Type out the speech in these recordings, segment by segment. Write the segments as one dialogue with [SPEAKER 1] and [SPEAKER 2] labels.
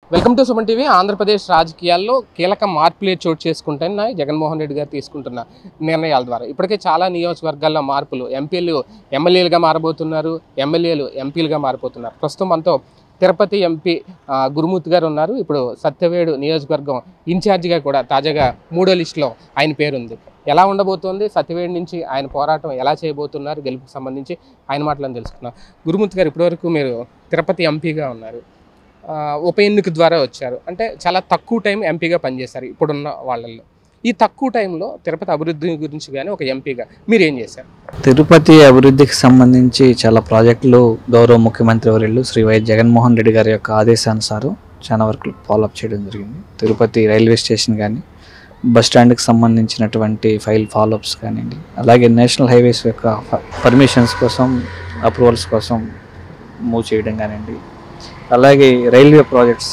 [SPEAKER 1] Welcome to Suman TV Andhra Pradesh రాజకీయాల్లో కీలక మార్పులే చోటు చేసుకుంటున్నాయి జగన్మోహన్ రెడ్డి గారు తీసుకుంటున్న నిర్ణయాల ద్వారా ఇప్పటికే చాలా నియోజకవర్గాల్లో మార్పులు ఎంపీలు ఎమ్మెల్యేలుగా మారబోతున్నారు ఎమ్మెల్యేలు ఎంపీలుగా మారిపోతున్నారు ప్రస్తుతం మనతో తిరుపతి ఎంపీ ఆ, గురుమూర్తి గారు ఉన్నారు ఇప్పుడు సత్యవేడు నియోజకవర్గం ఇన్ఛార్జిగా కూడా తాజాగా మూడో లిస్టులో ఆయన పేరుంది ఎలా ఉండబోతోంది సత్యవేడు నుంచి ఆయన పోరాటం ఎలా చేయబోతున్నారు గెలుపుకు సంబంధించి ఆయన మాటలను తెలుసుకున్నాం గురుమూర్తి గారు ఇప్పటివరకు మీరు తిరుపతి ఎంపీగా ఉన్నారు ఆ, ఉప ఎన్నిక ద్వారా వచ్చారు అంటే చాలా తక్కువ టైం ఎంపీగా పనిచేశారు ఇప్పుడున్న వాళ్ళల్లో ఈ తక్కువ టైంలో తిరుపతి అభివృద్ధి గురించి కానీ ఒక ఎంపీగా మీరు ఏం చేశారు
[SPEAKER 2] తిరుపతి అభివృద్ధికి సంబంధించి చాలా ప్రాజెక్టులు గౌరవ ముఖ్యమంత్రి వర్యులు శ్రీ వైఎస్ జగన్మోహన్ రెడ్డి గారి యొక్క ఆదేశానుసారం చాలా వరకు ఫాలోఅప్ చేయడం జరిగింది తిరుపతి రైల్వే స్టేషన్ కానీ బస్ స్టాండ్కి సంబంధించినటువంటి ఫైల్ ఫాలోఅప్స్ కానివ్వండి అలాగే నేషనల్ హైవేస్ యొక్క పర్మిషన్స్ కోసం అప్రూవల్స్ కోసం మూవ్ చేయడం కానివ్వండి అలాగే రైల్వే ప్రాజెక్ట్స్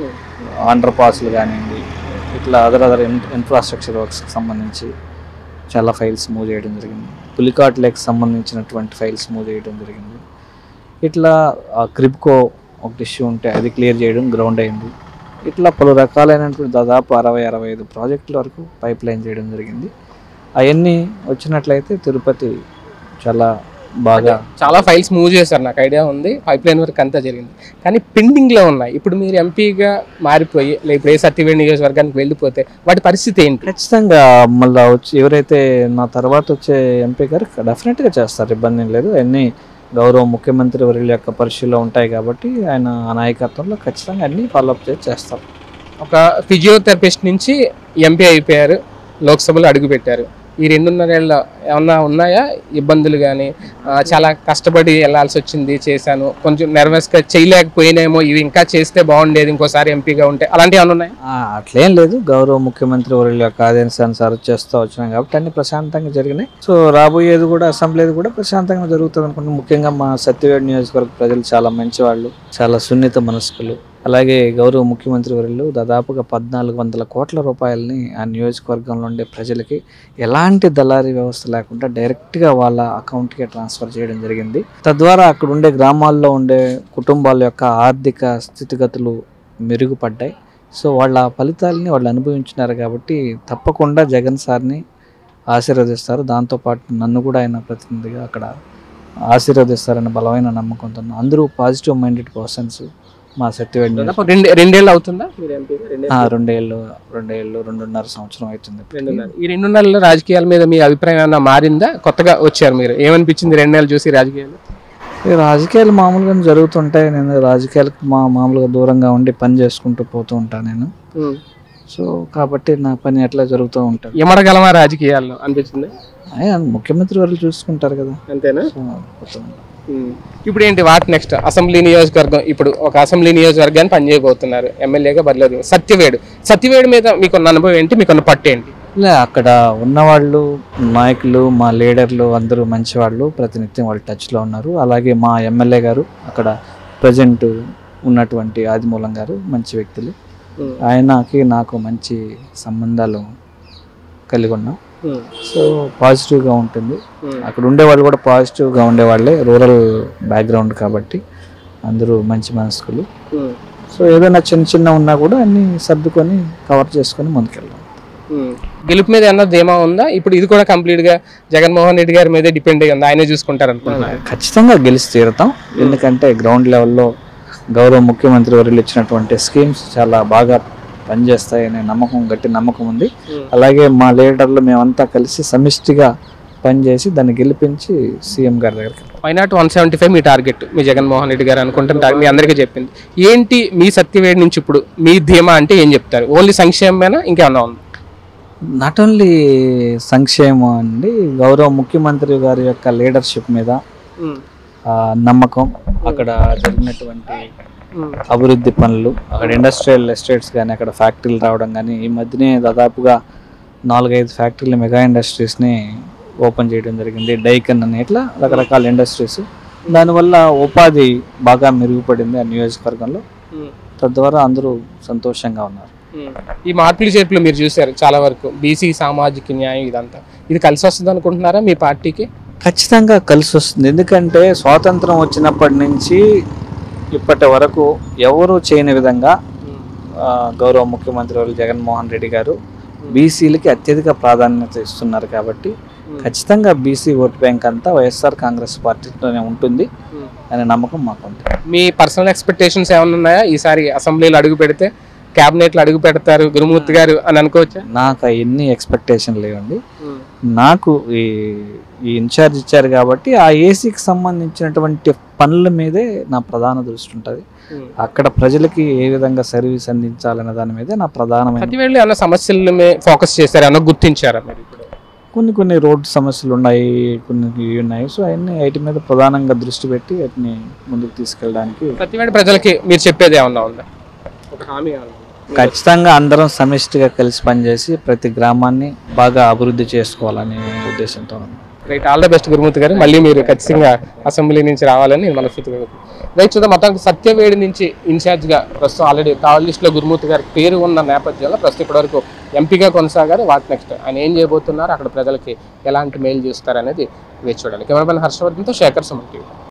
[SPEAKER 2] అండర్ పాస్లు కానివ్వండి ఇట్లా అదర్ అదర్ ఇన్ఫ్రాస్ట్రక్చర్ వర్క్స్కి సంబంధించి చాలా ఫైల్స్ మూవ్ చేయడం జరిగింది పులికాట్ లేక్ సంబంధించినటువంటి ఫైల్స్ మూవ్ చేయడం జరిగింది ఇట్లా ఆ క్రిబ్కో ఒక ఇష్యూ ఉంటే అది క్లియర్ చేయడం గ్రౌండ్ అయింది ఇట్లా పలు రకాలైనటువంటి దాదాపు అరవై అరవై ఐదు ప్రాజెక్టుల వరకు పైప్ లైన్ చేయడం జరిగింది అవన్నీ వచ్చినట్లయితే తిరుపతి చాలా బాగా
[SPEAKER 1] చాలా ఫైల్స్ మూవ్ చేశారు నాకు ఐడియా ఉంది పైప్ లైన్ వరకు అంతా జరిగింది కానీ పెండింగ్లో ఉన్నాయి ఇప్పుడు మీరు ఎంపీగా మారిపోయి లేదా ఇప్పుడు ఏ సత్యవేడి నియోజకవర్గానికి వెళ్ళిపోతే వాటి పరిస్థితి ఏంటి
[SPEAKER 2] ఖచ్చితంగా మళ్ళీ వచ్చి ఎవరైతే నా తర్వాత వచ్చే ఎంపీ గారు డెఫినెట్గా చేస్తారు ఇబ్బంది ఏం లేదు అన్నీ గౌరవ ముఖ్యమంత్రి వర్యుల యొక్క పరిశీలిలో ఉంటాయి కాబట్టి ఆయన ఆ నాయకత్వంలో ఖచ్చితంగా అన్నీ ఫాలోఅప్ చేసి చేస్తారు
[SPEAKER 1] ఒక ఫిజియోథెరపిస్ట్ నుంచి ఎంపీ అయిపోయారు లోక్సభలో అడుగుపెట్టారు ఈ రెండున్నరేళ్ళ ఏమన్నా ఉన్నాయా ఇబ్బందులు కానీ చాలా కష్టపడి వెళ్ళాల్సి వచ్చింది చేశాను కొంచెం నెర్వస్గా చేయలేకపోయినేమో ఇవి ఇంకా చేస్తే బాగుండేది ఇంకోసారి ఎంపీగా ఉంటే అలాంటివి ఏమన్నా ఉన్నాయా
[SPEAKER 2] ఆ, అట్లేం లేదు గౌరవ ముఖ్యమంత్రి వర్యుల యొక్క ఆదేశానుసారం చేస్తూ వచ్చినాం కాబట్టి అన్ని ప్రశాంతంగా జరిగినాయి సో రాబోయేది కూడా అసెంబ్లీది కూడా ప్రశాంతంగా జరుగుతుంది అనుకుంటున్నాం ముఖ్యంగా మా సత్యవేడ్ నియోజకవర్గ ప్రజలు చాలా మంచి వాళ్ళు చాలా సున్నిత మనస్కులు అలాగే గౌరవ ముఖ్యమంత్రి వర్యులు దాదాపుగా పద్నాలుగు వందల కోట్ల రూపాయలని ఆ నియోజకవర్గంలో ఉండే ప్రజలకి ఎలాంటి దళారీ వ్యవస్థ లేకుండా డైరెక్ట్గా వాళ్ళ అకౌంట్కి ట్రాన్స్ఫర్ చేయడం జరిగింది తద్వారా అక్కడ ఉండే గ్రామాల్లో ఉండే కుటుంబాల యొక్క ఆర్థిక స్థితిగతులు మెరుగుపడ్డాయి సో వాళ్ళ ఆ ఫలితాలని వాళ్ళు అనుభవించినారు కాబట్టి తప్పకుండా జగన్ సార్ని ఆశీర్వదిస్తారు దాంతోపాటు నన్ను కూడా ఆయన ప్రతినిధిగా అక్కడ ఆశీర్వదిస్తారనే బలమైన నమ్మకంతో ఉన్నాను. అందరూ పాజిటివ్ మైండెడ్ పర్సన్స్ మా సత్యవేడి
[SPEAKER 1] దాదాపు రెండు రెండేళ్ళు అవుతుందా మీరు ఎంపీగా రెండేళ్ళు
[SPEAKER 2] రెండేళ్ళు రెండేళ్ళు రెండున్నర సంవత్సరం అవుతుంది
[SPEAKER 1] రెండున్నర ఈ రెండు నెలల రాజకీయాల మీద మీ అభిప్రాయం ఏమన్నా మారిందా కొత్తగా వచ్చారు మీరు ఏమనిపించింది రెండు నెలలు చూసి రాజకీయాలు
[SPEAKER 2] ఈ రాజకీయాలు మామూలుగా జరుగుతుంటాయి నేను రాజకీయాలకు మా మామూలుగా దూరంగా ఉండి పని చేసుకుంటూ పోతూ ఉంటాను నేను సో కాబట్టి నా పని ఎట్లా జరుగుతూ ఉంటుంది
[SPEAKER 1] ఎమడగలమా రాజకీయాల్లో అనిపించింది
[SPEAKER 2] ఆయన ముఖ్యమంత్రి వారు చూసుకుంటారు కదా
[SPEAKER 1] అంతేనా
[SPEAKER 2] సో పోతూ ఉంటాం.
[SPEAKER 1] ఇప్పుడు ఏంటి వాట్ నెక్స్ట్ అసెంబ్లీ నియోజకవర్గం ఇప్పుడు ఒక అసెంబ్లీ నియోజకవర్గాన్ని పనిచేయబోతున్నారు ఎమ్మెల్యేగా బరిలో సత్యవేడు సత్యవేడు మీద మీకున్న అనుభవం ఏంటి మీకున్న పట్టు ఏంటి
[SPEAKER 2] లే అక్కడ ఉన్నవాళ్ళు నాయకులు మా లీడర్లు అందరూ మంచి వాళ్ళు ప్రతినిత్యం వాళ్ళు టచ్లో ఉన్నారు అలాగే మా ఎమ్మెల్యే గారు అక్కడ ప్రజెంట్ ఉన్నటువంటి ఆదిమూలం గారు మంచి వ్యక్తులు ఆయనకి నాకు మంచి సంబంధాలు కలిగి ఉన్నాం సో పాజిటివ్గా ఉంటుంది అక్కడ ఉండే వాళ్ళు కూడా పాజిటివ్గా ఉండేవాళ్ళే రూరల్ బ్యాక్గ్రౌండ్ కాబట్టి అందరూ మంచి మనస్కులు సో ఏదైనా చిన్న చిన్న ఉన్నా కూడా అన్ని సర్దుకొని కవర్ చేసుకొని ముందుకెళ్దాం
[SPEAKER 1] గెలుపు మీద ఏమన్నా ధీమా ఉందా ఇప్పుడు ఇది కూడా కంప్లీట్ గా జగన్మోహన్ రెడ్డి గారి మీద డిపెండ్ అయ్యి ఉంది ఆయనే చూసుకుంటారు అనుకుంటున్నారు
[SPEAKER 2] ఖచ్చితంగా గెలిచి తీరుతాం ఎందుకంటే గ్రౌండ్ లెవెల్లో గౌరవ ముఖ్యమంత్రి వర్యులు ఇచ్చినటువంటి స్కీమ్స్ చాలా బాగా పనిచేస్తాయనే నమ్మకం గట్టి నమ్మకం ఉంది అలాగే మా లీడర్లు మేమంతా కలిసి సమిష్టిగా పనిచేసి దాన్ని గెలిపించి సీఎం గారి దగ్గరికి
[SPEAKER 1] why not one seventy five మీ టార్గెట్ మీ జగన్మోహన్ రెడ్డి గారు అనుకుంటున్న మీ అందరికీ చెప్పింది ఏంటి మీ సత్యవేడి నుంచి ఇప్పుడు మీ ధీమా అంటే ఏం చెప్తారు ఓన్లీ సంక్షేమమేనా ఇంకేమన్నా ఉంది
[SPEAKER 2] నాట్ ఓన్లీ సంక్షేమం అండి గౌరవ ముఖ్యమంత్రి గారి యొక్క లీడర్షిప్ మీద ఆ, నమ్మకం అక్కడ జరిగినటువంటి అభివృద్ధి పనులు అక్కడ ఇండస్ట్రియల్ ఎస్టేట్స్ కానీ అక్కడ ఫ్యాక్టరీలు రావడం కానీ ఈ మధ్యనే దాదాపుగా నాలుగైదు ఫ్యాక్టరీలు మెగా ఇండస్ట్రీస్ని ఓపెన్ చేయడం జరిగింది డైకన్ అని ఇట్లా రకరకాల ఇండస్ట్రీస్ దానివల్ల ఉపాధి బాగా మెరుగుపడింది ఆ నియోజకవర్గంలో తద్వారా అందరూ సంతోషంగా ఉన్నారు
[SPEAKER 1] ఈ మార్పులు చేర్పులు మీరు చూశారు చాలా వరకు బీసీ సామాజిక న్యాయం ఇదంతా ఇది కలిసి వస్తుంది అనుకుంటున్నారా మీ పార్టీకి
[SPEAKER 2] ఖచ్చితంగా కలిసి వస్తుంది ఎందుకంటే స్వాతంత్రం వచ్చినప్పటి నుంచి ఇప్పటి వరకు ఎవరు చేయని విధంగా ఆ, గౌరవ ముఖ్యమంత్రి వారు జగన్మోహన్ రెడ్డి గారు బీసీలకి అత్యధిక ప్రాధాన్యత ఇస్తున్నారు కాబట్టి ఖచ్చితంగా బీసీ ఓట్ బ్యాంక్ అంతా వైఎస్ఆర్ కాంగ్రెస్ పార్టీతోనే ఉంటుంది అనే నమ్మకం మాకు ఉంది
[SPEAKER 1] మీ పర్సనల్ ఎక్స్పెక్టేషన్స్ ఏమైనా ఉన్నాయా ఈసారి అసెంబ్లీలో అడుగు పెడితే క్యాబినెట్లో అడుగు పెడతారు గురుమూర్తి గారు అని అనుకోవచ్చా
[SPEAKER 2] నాకు ఎన్ని ఎక్స్పెక్టేషన్ లేవండి నాకు ఈ ఈ ఇన్ఛార్జ్ ఇచ్చారు కాబట్టి ఆ ఏసీకి సంబంధించినటువంటి పనుల మీదే నా ప్రధాన దృష్టి ఉంటుంది అక్కడ ప్రజలకి ఏ విధంగా సర్వీస్ అందించాలనే దాని మీదే నా ప్రధానమైన
[SPEAKER 1] సత్యవేళ్ళు ఏమైనా సమస్యల మీద ఫోకస్ చేశారు ఏమన్నా గుర్తించారా మీరు ఇప్పుడు
[SPEAKER 2] కొన్ని కొన్ని రోడ్ సమస్యలు ఉన్నాయి కొన్ని ఇవి ఉన్నాయి సో అవన్నీ వాటి మీద ప్రధానంగా దృష్టి పెట్టి వాటిని ముందుకు తీసుకెళ్ళడానికి
[SPEAKER 1] సత్యవేడి ప్రజలకి మీరు చెప్పేది ఏమన్నా ఉందా ఒక హామీ ఏమన్నా ఉందా?
[SPEAKER 2] ఖచ్చితంగా అందరం సమిష్టిగా కలిసి పనిచేసి ప్రతి గ్రామాన్ని బాగా అభివృద్ధి చేసుకోవాలనే ఉద్దేశంతో ఉన్నాం
[SPEAKER 1] right all the best Gurumurthy గారు మళ్ళీ మీరు ఖచ్చితంగా అసెంబ్లీ నుంచి రావాలని నేను మనస్ఫూర్తిగా కోరుకుంటున్నాను. రైట్ చూద్దాం మొత్తానికి సత్యవేడి నుంచి ఇన్ఛార్జ్గా ప్రస్తుతం ఆల్రెడీ కావల్ లిస్ట్లో గురుమూర్తి గారి పేరు ఉన్న నేపథ్యంలో ప్రస్తుతం ఇప్పటివరకు ఎంపీగా కొనసాగారు వాట్ నెక్స్ట్ ఆయన ఏం చేయబోతున్నారు అక్కడ ప్రజలకి ఎలాంటి మేలు చేస్తారు అనేది వేచి చూడాలి కెమెరామెన్ హర్షవర్ధన్తో శేఖర్ సుమన్ టీవీ